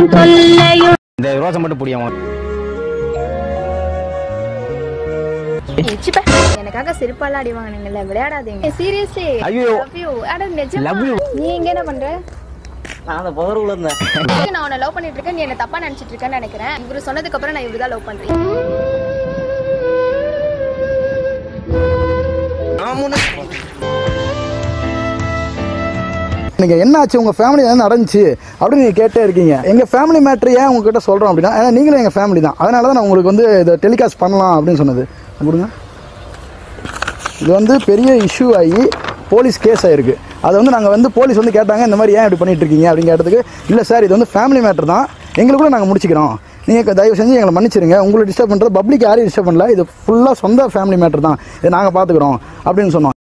தொல்லையும் இந்த ரோசை மட்டும் பிடிக்கும் உனக்கு. எச்சிப்பா. எனக்காக செருப்பாலாம் அடி வாங்கினீங்கல்ல விளையாடாதீங்க சீரியஸ்லி ஐயோ. லவ் யூ அட நிஜமா Love you. நீ எங்க என்ன பண்ற நான் அந்த புதருக்குள்ள இருந்தேன் நான் உன்னை லவ் பண்ணிட்டு இருக்கேன் நீ என்ன தப்பா நினைச்சிட்டு இருக்கேன்னு நினைக்கிறேன் இவரு சொன்னதுக்கு அப்புறம் நான் இவரு தான் லவ் பண்றேன் நீங்க என்ன ஆச்சு உங்க ஃபேமிலி என்ன நடந்துச்சு அப்படின்னு நீங்க கேட்டே இருக்கீங்க எங்க ஃபேமிலி மேட்ரு ஏன் உங்ககிட்ட சொல்றோம் அப்படின்னா ஏன்னா நீங்களும் எங்க ஃபேமிலி தான் அதனால தான் நான் உங்களுக்கு வந்து இதை டெலிகாஸ்ட் பண்ணலாம் அப்படின்னு சொன்னது கொடுங்க இது வந்து பெரிய இஷ்யூ ஆகி போலீஸ் கேஸ் ஆயிருக்கு அது வந்து நாங்கள் வந்து போலீஸ் வந்து கேட்டாங்க இந்த மாதிரி ஏன் இப்படி பண்ணிட்டு இருக்கீங்க அப்படின்னு கேட்டதுக்கு இல்லை சார் இது வந்து ஃபேமிலி மேட்டர் தான் எங்களுக்குள்ள நாங்கள் முடிச்சுக்கிறோம் நீங்கள் தயவு செஞ்சு எங்களை மன்னிச்சிருங்க உங்களை டிஸ்டர்ப் பண்ணுறது பப்ளிக் யாரையும் டிஸ்டர்ப் பண்ணல இது ஃபுல்லாக சொந்த ஃபேமிலி மேட்டர் தான் இதை நாங்கள் பார்த்துக்குறோம் அப்படின்னு சொன்னோம்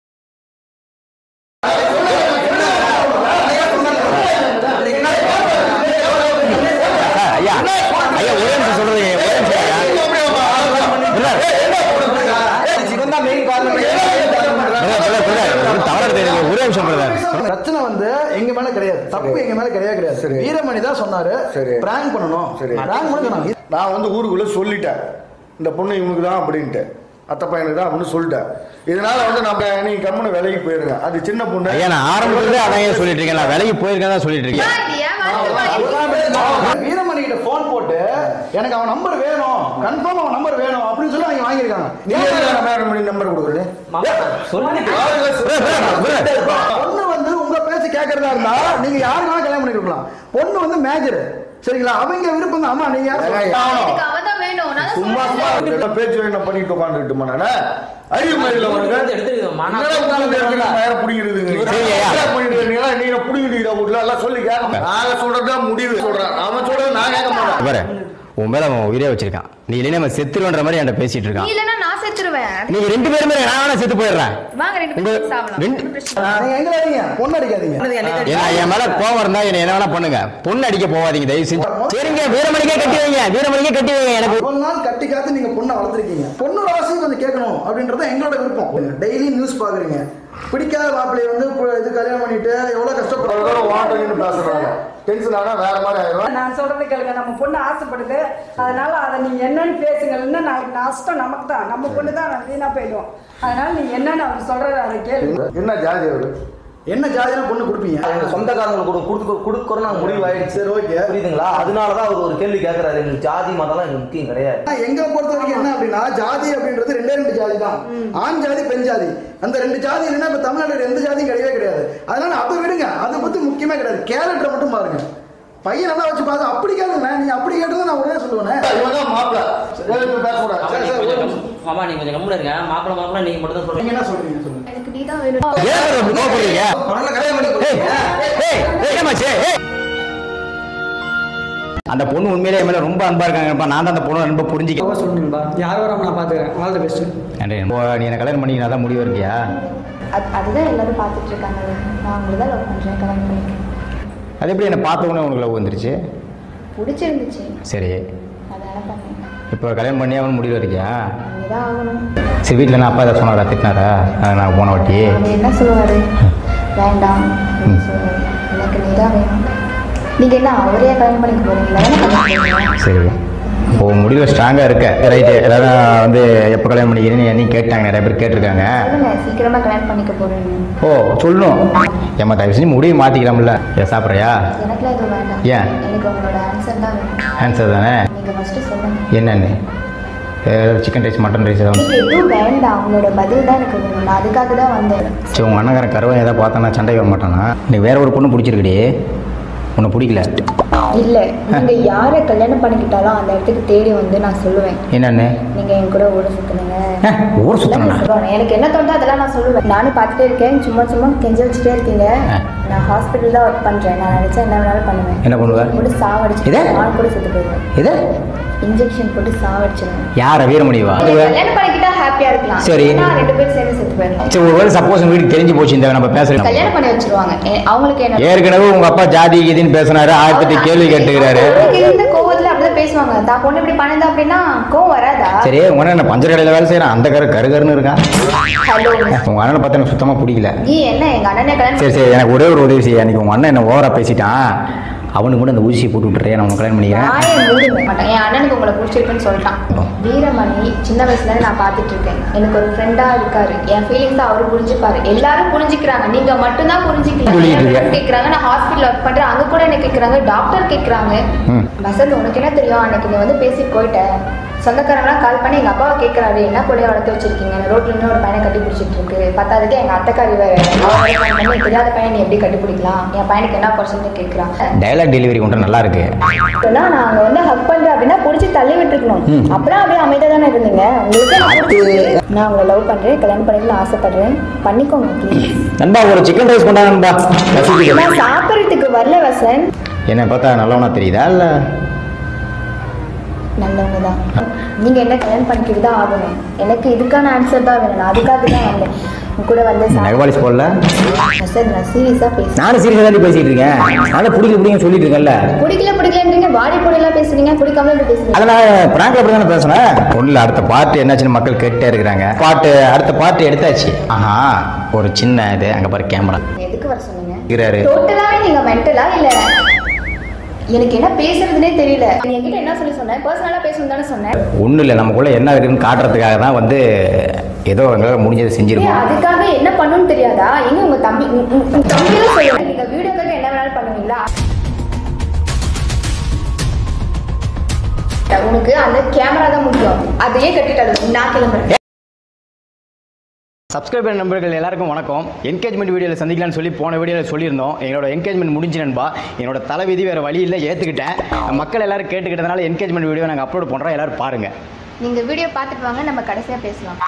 சார், ஐயா ஐயா ஒரே நிமிஷம் சொல்றது ஒரே நிமிஷம் ஐயா. பிரதர், பிரதர், பிரதர், பிரதர், ஒரு தவறு எடுத்துக்காதீங்க. ஒரே நிமிஷம் பிரதர் பிரச்சனை வந்து எங்க மேல கிடையாது தப்பு எங்க மேல கிடையாது கிடையாது சரி. வீரமணி தான் சொன்னாரு சரி. பிராங்க் பண்ணணும் சரி. பிராங்க் பண்ண சொன்னாங்க நான் வந்து ஊருக்குள்ள சொல்லிட்டேன் இந்த பொண்ணு இவனுக்கு தான் அப்படின்ட்டு அத்தை பையனுக்கு தான் அப்படின்னு சொல்லிட்டேன் இதனால வந்து நம்ம நீங்க கம்முன்னு விலைக்கு போயிருங்க அது சின்ன பொண்ணு ஐயா நான் ஆரம்பத்துல அதான் ஏன் சொல்லிட்டு இருக்கேன் நான் விலைக்கு போயிருக்கேன் தான் சொல்லிட்டு இருக்கேன் வீரமணி கிட்ட போன் போட்டு எனக்கு அவன் நம்பர் வேணும் கன்ஃபார்ம் அவன் நம்பர் வேணும் அப்படின்னு சொல்லி அவங்க வாங்கியிருக்காங்க நீங்க எதுக்கு மேடம் பண்ணி நம்பர் கொடுக்குறது பொண்ணு வந்து உங்க பேச்சு கேட்கறதா இருந்தா நீங்க யாருக்கு வேணா கல்யாணம் பண்ணி கொடுக்கலாம் பொண்ணு வந்து மேஜர் சரிங்களா அவங்க விருப்பம் தான் அம்மா நீங்க யார் ஏங்க, எனக்கு அவன் தான் வேணும் நான் தான் சும்மா சும்மா அவர்கிட்ட பேச்சு வேணும் பண்ணிட்டு உட்காந்துக்கிட்டு நானே அறிவு மயில உனக்கு எடுத்துருக்கோம். மன- என்னடா உட்கார்ந்து இருக்கிற நேரம் புடிங்கிறதுங்க. சரி, ஐயா. என்ன பண்ணிட்டு இருக்கீங்களா? நீங்க புடிங்கிட்டீங்க வீட்டுல எல்லாம் சொல்லி கேட்க நாங்க சொல்றதுதான் முடிவு சொல்றேன் அவன் சொல்றது நான் கேட்க மாட்டேன் பாரு உன் மேல அவன் உயிரே வச்சிருக்கான் நீ இல்லைன்னா நம்ம செத்துருன்ற மாதிரி என்கிட்ட பேசிட்டு நீ இருக்கான் இல்லைன்னா நான் செத்துருவேன் நீங்க ரெண்டு பேருமே நான் வேணா செத்து போயிடுறேன் வாங்க ரெண்டு உங்க பேரும் சாவலாம் ரெண்டு- ஒண்ணும் பிரச்சனை இல்லை. நீங்க எங்க வரீங்க பொண்ணு அடிக்காதீங்க ஏன்னா என் மேல கோவம் இருந்தா என்ன என்ன வேணா பண்ணுங்க பொண்ணு அடிக்க போவாதீங்க தயவு செஞ்சு சரிங்க வீரமணிக்கே கட்டி வைங்க வீரமணிக்கே கட்டி வைங்க எனக்கு ஒரு நாள் கட்டி காத்து நீங்க பொண்ணை வளர்த்துருக்கீங்க பொண்ணோட அவசியம் கொஞ்சம் கேட்கணும் அப்படின்றது எங்களோட விருப்பம் டெய்லி நியூஸ் பாக்குறீங்க பிடிக்காத மாப்பிள்ளைய வந்து இப்போ இது கல்யாணம் பண்ணிட்டு எவ்வளவு கஷ்டப்படுறாங்க வாட்டர்னு பேசுறாங்க டென்ஷன் ஆனா வேற மாதிரி ஆயிரும் நான் சொல்றது கேளுங்க நம்ம பொண்ணு ஆசைப்படுது அதனால அதை நீங்க என்னன்னு பேசுங்க இல்லைன்னா நாளைக்கு நஷ்டம் நமக்கு தான் நம்ம பொண்ணு தான் வீணா போயிடும் அதனால நீங்க என்னன்னு அவர் சொல்றது அதை கேளு என்ன ஜாதி அவரு என்ன ஜாதினா பொண்ணு கொடுப்பீங்க எங்க சொந்தக்காரங்களுக்கு கூட கொடுத்து கொடுக்கறோம் நாங்க முடிவு ஆயிடுச்சு சரி ஓகே புரியுதுங்களா அதனாலதான் அவர் ஒரு கேள்வி கேட்கறாரு எங்களுக்கு ஜாதி மதம்லாம் எங்களுக்கு முக்கியம் கிடையாது ஆனா எங்களை பொறுத்த வரைக்கும் என்ன அப்படின்னா ஜாதி அப்படின்றது ரெண்டே ரெண்டு ஜாதி தான் ஆண் ஜாதி பெண் ஜாதி அந்த ரெண்டு ஜாதி இல்லைன்னா இப்ப தமிழ்நாடு எந்த ஜாதியும் கிடையவே கிடையாது அதனால அதை விடுங்க அதை பத்தி முக்கியமே கிடையாது கேரக்டரை மட்டும் பாருங்க பையன் நல்லா வச்சு பாருங்க அப்படி கேளுங்க நீங்க அப்படி கேட்டதை நான் உடனே சொல்லுவேன் இவன் தான் மாப்பிள்ள பேசக்கூடாது சரி, சரி, ஒரு நிமிஷம். மாமா நீங்க கொஞ்சம் கம்முல இருங்க மாப்பிள மாப்பிள நீங்க மட்டும் தான் நீங்க சொல்றீங்க என்ன சொல்றீங்க சொல்லுங்க எனக்கு நீ தான் வேணும் ஏன் bro இப்படி கோவப்படுறீங்க ஏய், ஏய், ஏய், என்னமாச்சு? ஏய். அந்த பொண்ணு உண்மையிலே என் மேல ரொம்ப அன்பா இருக்காங்கப்பா நான் தான் அந்த பொண்ணு ரொம்ப புரிஞ்சுக்க சொல்லுங்கப்பா யார் வராம நான் பாத்துக்கிறேன் ஆல் தி பெஸ்ட் நன்றி. இப்போ நீ என்ன கல்யாணம் பண்ணிக்கினா தான் முடிவு இருக்கியா அது அதுதான் எல்லாரும் பார்த்துட்டு இருக்காங்க நான் உங்களை தான் லவ் பண்ணுறேன் கல்யாணம் பண்ணிக்கிறேன் அது எப்படி என்ன பார்த்த உடனே உனக்கு லவ் வந்துருச்சு பிடிச்சிருந்துச்சு சரி அதனால பண்ணேன் இப்போ கல்யாணம் பண்ணி அவனு முடிவு இருக்கியா நீ தான் ஆகணும் சரி வீட்டில் நான் அப்பா ஏதாவது சொன்னாரா திட்டினாரா அஹ் நான் போன வாட்டி அவர் என்ன சொல்லுவார் வேண்டாம் அப்படின்னு சொல்லுவாரு. எனக்கு நீ தான் வேணும் நீங்கள் என்ன அவரே கல்யாணம் பண்ணிக்க போறீங்களா தானே கல்யாணம் பண்ணுவீங்க. சரி ஓ முடிவில் ஸ்ட்ராங்காக இருக்க ரைட்டு எல்லாரும் வந்து எப்போ கல்யாணம் பண்ணிக்கிறீன்னு என்னையும் கேட்டாங்க நிறைய பேர் கேட்டிருக்காங்க சொல்லுங்க சீக்கிரமா கல்யாணம் பண்ணிக்க போறேன்னு ஓ சொல்லணும் ஏம்மா தயவு செஞ்சு முடிவு மாற்றிக்கலாம்ல ஏன் சாப்பிட்றியா எனக்குலாம் எதுவும் வேண்டாம் ஏன்? எனக்கு உங்களோட ஆன்சர் தான் வேணும் ஆன்சர் தானே நீங்க ஃபர்ஸ்ட் சொல்லுங்க என்னென்னு சிக்கன் ரைஸ் மட்டன் ரைஸ் ஏதாவது நீங்க எதுவும் வேண்டாம் உங்களோட பதில் தான் எனக்கு வேணும் நான் அதுக்காக தான் வந்தேன் சரி உங்கள் அண்ணங்காரன் கருவன் ஏதாவது பார்த்தானா சண்டை வர மாட்டானா நீ வேற ஒரு பொண்ணு பிடிச்சிருக்கடி உன்னை பிடிக்கல இல்ல நீங்க யாரை கல்யாணம் பண்ணிக்கிட்டாலும் அந்த இடத்துக்கு தேடி வந்து நான் சொல்லுவேன் என்னென்னு நீங்க என் கூட ஊட சுத்துனுங்க ஊர் சுத்தணும்னா சொல்லுவேன். எனக்கு என்ன தோணுதோ அதெல்லாம் நான் சொல்லுவேன் நானும் பார்த்துட்டே இருக்கேன் சும்மா சும்மா கெஞ்ச வச்சுட்டே இருக்கீங்க ஆ. நான் ஹாஸ்பிட்டல் தான் ஒர்க் பண்றேன் நான் நினைச்சா என்ன வேணாலும் பண்ணுவேன் என்ன பண்ணுவ கூட சாவடிச்சு இது? நான் கூட செத்து போயிடுவேன் இது இன்ஜெக்ஷன் போட்டு சாவடிச்சிருவேன் யார வீரமணிவா நீங்க கல்யாணம் பண்ணிக்கிட்டா ஹாப்பியா இருக்கலாம் சரி. நான் ரெண்டு பேரும் சேர்ந்து செத்து போயிடலாம் சரி ஒரு வேளை சப்போஸ் உங்க வீட்டுக்கு தெரிஞ்சு போச்சு இந்த நம்ம பேசுறோம் கல்யாணம் பண்ணி வச்சிருவாங்க ஏ- அவங்களுக்கு என்ன ஏற்கனவே உங்க அப்பா ஜாதி கீதின்னு பேசினாரு ஆயிரத்தி எட்டு கேள்வி கேட்டுக்கிறாரு அவங்களுக்கு இருந்த கோவத்துல அப்படிதான் பேசுவாங்க தான் பொண்ணு இப்படி பண்ணுதா அப்படின்னா கோவம் வராதா சரி உங்க அண்ணன் என்ன பஞ்சர் கடையில் வேலை செய்யறான் அந்த கரு கரு கருன்னு இருக்கான் ஹலோ உங்க அண்ணனை பார்த்தா எனக்கு சுத்தமா பிடிக்கல நீ என்ன எங்க அண்ணனை கல்யாணம் சரி சரி எனக்கு ஒரே ஒரு உதவி செய்ய அன்னைக்கு உங்க அண்ணன் என்ன ஓவரா பேசிட்டான் அவனுக்கு மட்டும் அந்த ஊசியை போட்டு விட்டுறேன் நான் உனக்கு கல்யாணம் பண்ணிக்கிறேன் நான் மூடுங்க மாட்டேன் என் அண்ணனுக்கு உங்களை பிடிச்சிருக்குன்னு சொல்லிட்டான் வீரமணி சின்ன வயசுல இருந்து நான் பார்த்துட்டு இருக்கேன் எனக்கு ஒரு ஃப்ரெண்டா இருக்காரு என் ஃபீலிங்ஸ் அவரு புரிஞ்சுப்பாரு எல்லாரும் புரிஞ்சுக்கிறாங்க நீங்க மட்டும்தான் புரிஞ்சுக்கல சொல்லிட்டு இருக்க. என் friend கேக்குறாங்க நான் ஹாஸ்பிட்டல் ஒர்க் பண்றேன் அங்க கூட என்ன கேக்குறாங்க டாக்டர் கேக்குறாங்க ம். வசந்த் உனக்கு என்ன தெரியும் அன்னைக்கு நீ வந்து பேசி போயிட்ட சொந்தக்காரங்களாம் கால் பண்ணி எங்க அப்பாவை கேட்கறாரு என்ன பிள்ளைய வளர்த்து வச்சிருக்கீங்க ரோட்ல இன்னும் ஒரு பையனை கட்டி பிடிச்சிட்டு இருக்கு பத்தாவதுக்கு எங்க அத்தைக்காரி வேற அவ வேற phone பண்ணி, தெரியாத பையன் நீ எப்படி கட்டி பிடிக்கலாம் என் பையனுக்கு என்ன பர்சன்ட் கேட்கறான் டைலாக் டெலிவரி கொண்டு நல்லா இருக்கு சொன்னா நாங்க வந்து ஹக் பண்றேன் அப்படின்னா புடிச்சு தள்ளி விட்டுருக்கணும் அப்படியே அப்படியே அமைதியா தானே இருந்தீங்க உங்களுக்கு நான் பிடிச்சிருக்கு. நான் உங்களை லவ் பண்றேன் கல்யாணம் பண்ணிக்கணும்னு ஆசைப்படுறேன் பண்ணிக்கோங்க please. நண்பா ஒரு சிக்கன் ரைஸ் கொண்டா நண்பா ரசிக்குது. நான் சாப்பிட்றதுக்கு வரல வசன் என்னை பார்த்தா நல்லவனா தெரியுதா இல்லை நல்லவங்க தான் நீங்க என்ன கல்யாணம் பண்ணிக்கிட்டு தான் ஆகணும் எனக்கு இதுக்கான ஆன்சர் தான் வேணும் நான் அதுக்காக தான் வந்தேன் உங்க கூட வந்து நெகவாலிஸ் போடல சார் நான் சீரியஸா பேசுறேன் நானும் சீரியஸாக தான் பேசிட்டு இருக்கேன் நானும் பிடிக்க பிடிக்க சொல்லிட்டு இருக்கேன்ல பிடிக்கல பிடிக்கலன்றீங்க வாடி பொடியெல்லாம் பேசுறீங்க பிடிக்காம இப்படி பேசுறீங்க அதனால பிராங்க்ல அப்படி தானே பேசுனேன் ஒன்றும் அடுத்த பாட்டு என்னாச்சுன்னு மக்கள் கேட்டே இருக்கிறாங்க பாட்டு அடுத்த பாட்டு எடுத்தாச்சு ஆஹா ஒரு சின்ன இது அங்கே பாரு கேமரா எதுக்கு வர சொன்னீங்க இருக்கிறாரு டோட்டலாவே நீங்க மென்டலா இல்ல எனக்கு என்ன பேசுறதுனே தெரியல நீ என்கிட்ட என்ன சொல்லி சொன்ன பர்சனலா பேசணும் தானே சொன்னேன் ஒன்றும் இல்லை நமக்குள்ள என்ன இருக்குன்னு காட்டுறதுக்காக தான் வந்து ஏதோ எங்களால் முடிஞ்சதை ஏய், செஞ்சிருக்கோம் அதுக்காக என்ன பண்ணணும்னு தெரியாதா எங்க உங்க தம்பி உங்க- உங்க- உங்க தம்பி தான் சொல்லுங்க நீங்க வீடியோக்காக என்ன வேணாலும் பண்ணுவீங்களா உனக்கு அந்த கேமரா தான் முக்கியம் அதையே கட்டிட்டாலும் நான் கிளம்புறேன் சப்ஸ்கிரைபர் நண்பர்கள் எல்லாருக்கும் வணக்கம் என்கேஜ்மெண்ட் வீடியோவில் சந்திக்கலாம்னு சொல்லி போன வீடியோவில் சொல்லியிருந்தோம் என்னோட என்கேஜ்மெண்ட் முடிஞ்சு நண்பா என்னோட தலைவிதி வேறு வழி இல்லை ஏற்றுக்கிட்டேன் மக்கள் எல்லாரும் கேட்டுக்கிட்டதுனால என்கேஜ்மெண்ட் வீடியோ நாங்கள் அப்லோட் பண்ணுறோம் எல்லாரும் பாருங்கள் நீங்க வீடியோ பார்த்துட்டு வாங்க நம்ம கடைசியா பேசலாம்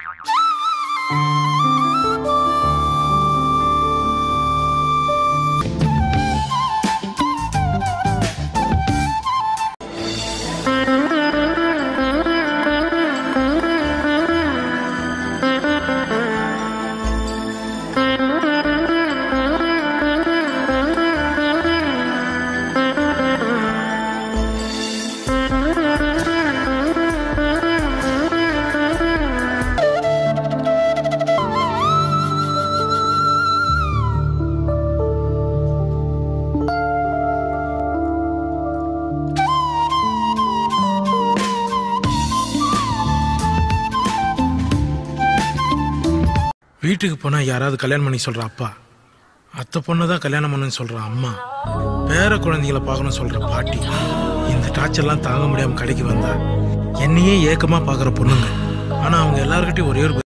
வீட்டுக்கு போனால் யாராவது கல்யாணம் பண்ணி சொல்கிற அப்பா அத்தை பொண்ணு தான் கல்யாணம் பண்ணுன்னு சொல்கிற அம்மா பேர குழந்தைகளை பார்க்கணும்னு சொல்கிற பாட்டி இந்த டார்ச்சர்லாம் தாங்க முடியாமல் கடைக்கு வந்தா என்னையே ஏக்கமாக பார்க்குற பொண்ணுங்க ஆனால் அவங்க எல்லாருக்கிட்டையும் ஒரே ஒரு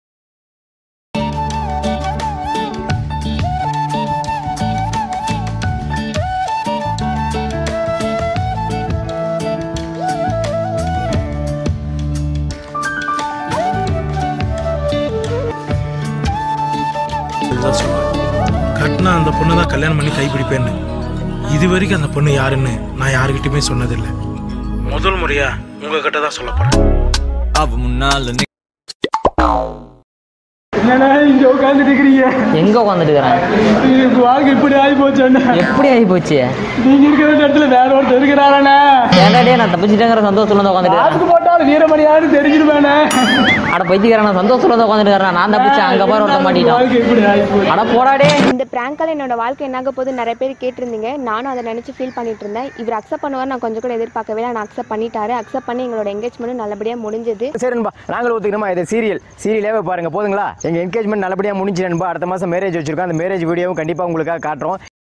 தான் சொல்லுவேன் கட்டினா அந்த பொண்ணை தான் கல்யாணம் பண்ணி கைப்பிடிப்பேன்னு இது வரைக்கும் அந்த பொண்ணு யாருன்னு நான் யாருக்கிட்டையுமே சொன்னதில்லை முதல் முறையா உங்ககிட்ட தான் சொல்ல போறேன் அவ முன்னால நிக்க என்னண்ணா இங்க உட்காந்துட்டு இருக்கிறீங்க எங்க உட்காந்துட்டு இருக்கிறேன் உங்க வாழ்க்கை இப்படி ஆகி போச்சு எப்படி ஆகி போச்சு நீங்க இருக்கிற இடத்துல வேற ஒருத்தர் இருக்கிறாரண்ணா ஏன்டாடே நான் தப்பிச்சிட்டேங்கிற சந்தோஷத்துல வந்து உட்காந்துட்டு காசுக்கு போட்டாலும் வீரமணியான்னு தெரிஞ்சிருவேண்ணே அட பைத்தியக்காரன் சந்தோஷத்துல வந்து உட்காந்துட்டு இருக்கிறேன் நான் தப்பிச்சேன் அங்க பாரு ஒருத்த மாட்டிட்டான் வாழ்க்கை இப்படி ஆகி போச்சு அட போடாடே இந்த பிராங்கால் என்னோட வாழ்க்கை என்னாக போகுது நிறைய பேர் கேட்டிருந்தீங்க நானும் அதை நினச்சி ஃபீல் பண்ணிட்டு இருந்தேன் இவர் அக்செப்ட் பண்ணுவார் நான் கொஞ்சம் கூட எதிர்பார்க்கவே இல்லை நான் அக்செப்ட் பண்ணிட்டாரு அக்செப்ட் பண்ணி எங்களோட எங்கேஜ்மெண்ட் நல்லபடியாக முடிஞ்சது சரி நண்பா நாங்களும் ஒத்துக்கணுமா இது சீரியல் சீரியலே பாருங்க போதுங்களா எங்க என்கேஜ்மெண்ட் நல்லபடியாக முடிஞ்சு நண்பா அடுத்த மாசம் மேரேஜ் வச்சிருக்கோம் அந்த மேரேஜ் வீடியோவும் கண்டிப்பா உங்களுக்காக காட்டுறோம்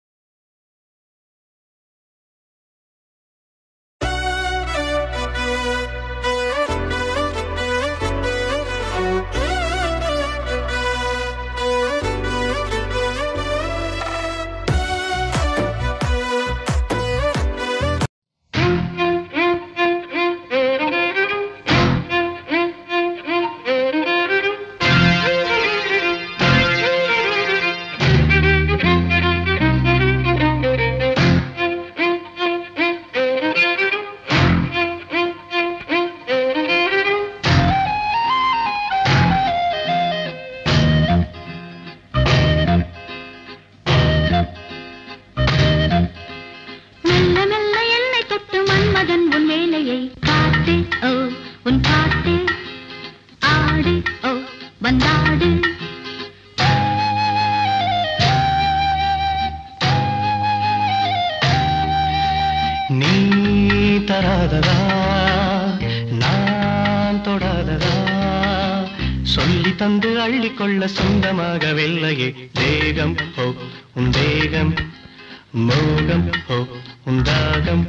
மெல்ல மெல்ல என்னை தொட்டு மன்மதன் உன் வேலையை காட்டு ஓ உன் பாட்டு ஆடு ஓ வந்தாடு சொல்லி தந்து அள்ளிக்கொள்ள சொந்தமாகவில்லையே தேகம் ஹோ உன் தேகம் மோகம் ஹோ உன் தாகம்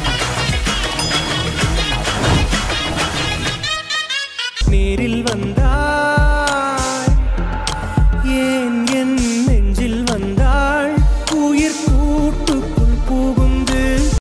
நேரில் வந்தா